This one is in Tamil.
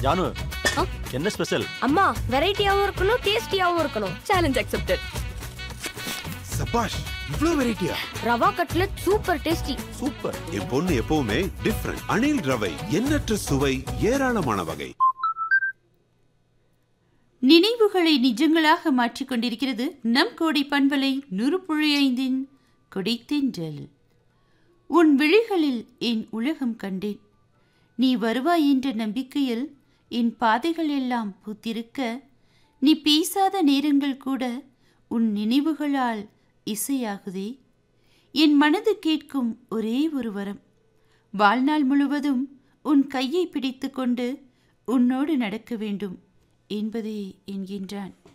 ஜானு ஆ? என்ன ஸ்பெஷல் அம்மா வெரைட்டியாவும் இருக்கணும் டேஸ்டியாவும் இருக்கணும் சேலஞ்ச் அக்செப்டட் சபாஷ் இவ்ளோ வெரைட்டியா rava cutlet super tasty super என் பொண்ணு எப்பவுமே டிஃப்ரெண்ட் அணில் ரவை எண்ணற்ற சுவை ஏராளமான வகை நினைவுகளை நிஜங்களாக மாற்றிக் கொண்டிருக்கிறது நம் கோடி பண்பலை நூறு புள்ளி ஐந்தின் கொடைத்தென்றல் உன் விழிகளில் என் உலகம் கண்டேன் நீ வருவாய் என்ற நம்பிக்கையில் என் பாதைகள் எல்லாம் பூத்திருக்க நீ பேசாத நேரங்கள் கூட உன் நினைவுகளால் இசையாகுதே என் மனது கேட்கும் ஒரே ஒரு வரம் வாழ்நாள் முழுவதும் உன் கையை பிடித்துக்கொண்டு உன்னோடு நடக்க வேண்டும் என்பதே என்கின்றான்